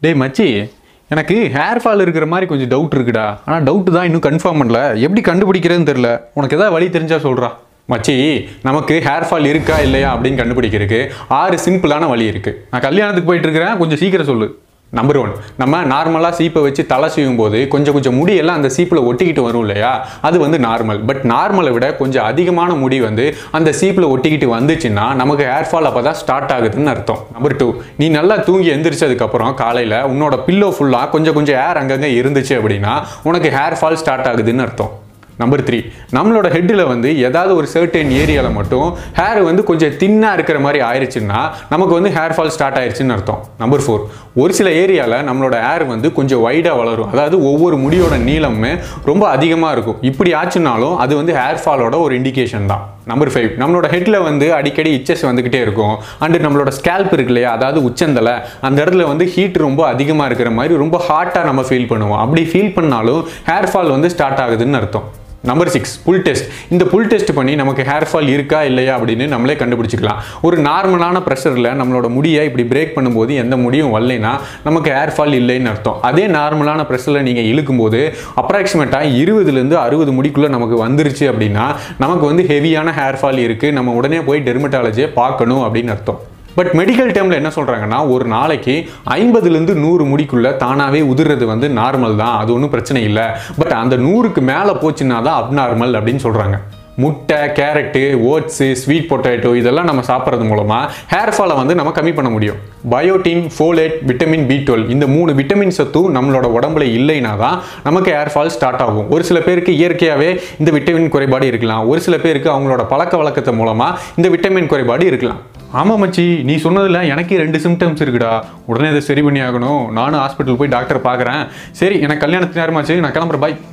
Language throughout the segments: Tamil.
டேய் மச்சி எனக்கு ஹேர் ஃபால் இருக்கிற மாதிரி கொஞ்சம் டவுட் இருக்குடா ஆனால் டவுட்டு தான் இன்னும் கன்ஃபார்ம் பண்ணல எப்படி கண்டுபிடிக்கிறதுன்னு தெரில உனக்கு ஏதாவது வழி தெரிஞ்சா சொல்கிறா மச்சி நமக்கு ஹேர் ஃபால் இருக்கா இல்லையா அப்படின்னு கண்டுபிடிக்கிறதுக்கு ஆறு சிம்பிளான வழி இருக்குது நான் கல்யாணத்துக்கு போயிட்டு இருக்கிறேன் கொஞ்சம் சீக்கிரம் சொல்லு நம்பர் ஒன் நம்ம நார்மலாக சீப்பை வச்சு தலை செய்யும் போது கொஞ்சம் கொஞ்சம் முடியெல்லாம் அந்த சீப்பில் ஒட்டிக்கிட்டு வரும் இல்லையா அது வந்து நார்மல் பட் நார்மலை விட கொஞ்சம் அதிகமான முடி வந்து அந்த சீப்பில் ஒட்டிக்கிட்டு வந்துச்சுன்னா நமக்கு ஹேர் ஃபால் அப்போ தான் ஸ்டார்ட் ஆகுதுன்னு அர்த்தம் நம்பர் டூ நீ நல்லா தூங்கி எந்திரிச்சதுக்கப்புறம் காலையில் உன்னோட பில்லோ ஃபுல்லாக கொஞ்சம் கொஞ்சம் ஹேர் அங்கங்கே இருந்துச்சு அப்படின்னா உனக்கு ஹேர் ஃபால் ஸ்டார்ட் ஆகுதுன்னு அர்த்தம் நம்பர் த்ரீ நம்மளோட ஹெட்டில் வந்து ஏதாவது ஒரு சர்டன் ஏரியாவில் மட்டும் ஹேர் வந்து கொஞ்சம் தின்னாக இருக்கிற மாதிரி ஆயிடுச்சுன்னா நமக்கு வந்து ஹேர் ஃபால் ஸ்டார்ட் ஆயிடுச்சுன்னு அர்த்தம் நம்பர் ஃபோர் ஒரு சில ஏரியாவில் நம்மளோட ஹேர் வந்து கொஞ்சம் வைடாக வளரும் அதாவது ஒவ்வொரு முடியோட நீளமுமே ரொம்ப அதிகமாக இருக்கும் இப்படி ஆச்சுனாலும் அது வந்து ஹேர் ஃபாலோட ஒரு இண்டிகேஷன் தான் நம்பர் ஃபைவ் நம்மளோட ஹெட்டில் வந்து அடிக்கடி இச்சஸ் வந்துக்கிட்டே இருக்கும் அண்டு நம்மளோட ஸ்கேல்ப் இருக்கு இல்லையா அதாவது உச்சந்தலை அந்த இடத்துல வந்து ஹீட் ரொம்ப அதிகமாக இருக்கிற மாதிரி ரொம்ப ஹாட்டாக நம்ம ஃபீல் பண்ணுவோம் அப்படி ஃபீல் பண்ணாலும் ஹேர் ஃபால் வந்து ஸ்டார்ட் ஆகுதுன்னு அர்த்தம் நம்பர் சிக்ஸ் புல் டெஸ்ட் இந்த புல் டெஸ்ட் பண்ணி நமக்கு ஹேர் ஃபால் இருக்கா இல்லையா அப்படின்னு நம்மளே கண்டுபிடிச்சிக்கலாம் ஒரு நார்மலான ப்ரெஷரில் நம்மளோட முடியை இப்படி பிரேக் பண்ணும்போது எந்த முடியும் வரலைன்னா நமக்கு ஹேர் ஃபால் இல்லைன்னு அர்த்தம் அதே நார்மலான ப்ரெஷரில் நீங்கள் இழுக்கும்போது அப்ராக்சிமேட்டாக இருபதுலேருந்து அறுபது முடிக்குள்ளே நமக்கு வந்துருச்சு அப்படின்னா நமக்கு வந்து ஹெவியான ஹேர் ஃபால் இருக்குது நம்ம உடனே போய் டெர்மட்டாலஜியை பார்க்கணும் அப்படின்னு அர்த்தம் பட் மெடிக்கல் டைமில் என்ன சொல்கிறாங்கன்னா ஒரு நாளைக்கு ஐம்பதுலேருந்து நூறு முடிக்குள்ளே தானாகவே உதிர்றது வந்து நார்மல் தான் அது ஒன்றும் பிரச்சனை இல்லை பட் அந்த நூறுக்கு மேலே போச்சுன்னா தான் அப்நார்மல் அப்படின்னு சொல்கிறாங்க முட்டை கேரட்டு ஓட்ஸு ஸ்வீட் பொட்டேட்டோ இதெல்லாம் நம்ம சாப்பிட்றது மூலமாக ஹேர் ஃபாலை வந்து நம்ம கம்மி பண்ண முடியும் biotin folate vitamin B twelve இந்த மூணு விட்டமின் சத்தும் நம்மளோட உடம்புல இல்லைனா தான் நமக்கு ஹேர் ஃபால் ஸ்டார்ட் ஆகும் ஒரு சில பேருக்கு இயற்கையாகவே இந்த விட்டமின் குறைபாடு இருக்கலாம் ஒரு சில பேருக்கு அவங்களோட பழக்க வழக்கத்தை மூலமாக இந்த விட்டமின் குறைபாடு இருக்கலாம் ஆமாம் மச்சி நீ சொன்னதில் எனக்கே ரெண்டு சிம்டம்ஸ் இருக்குடா உடனே அதை சரி பண்ணி ஆகணும் நானும் ஹாஸ்பிட்டல் போய் டாக்டர் பார்க்குறேன் சரி எனக்கு கல்யாணத்துக்கு நேரமாச்சு நான் கிளம்புறேன் பாய்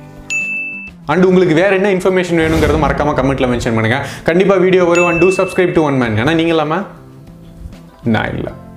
அண்ட் உங்களுக்கு வேற என்ன இன்ஃபர்மேஷன் வேணுங்கிறத மறக்காம கமெண்ட்ல மென்ஷன் பண்ணுங்க கண்டிப்பா வீடியோ வரும் and do subscribe to one man ஏன்னா நீங்க இல்லாம நான் இல்லை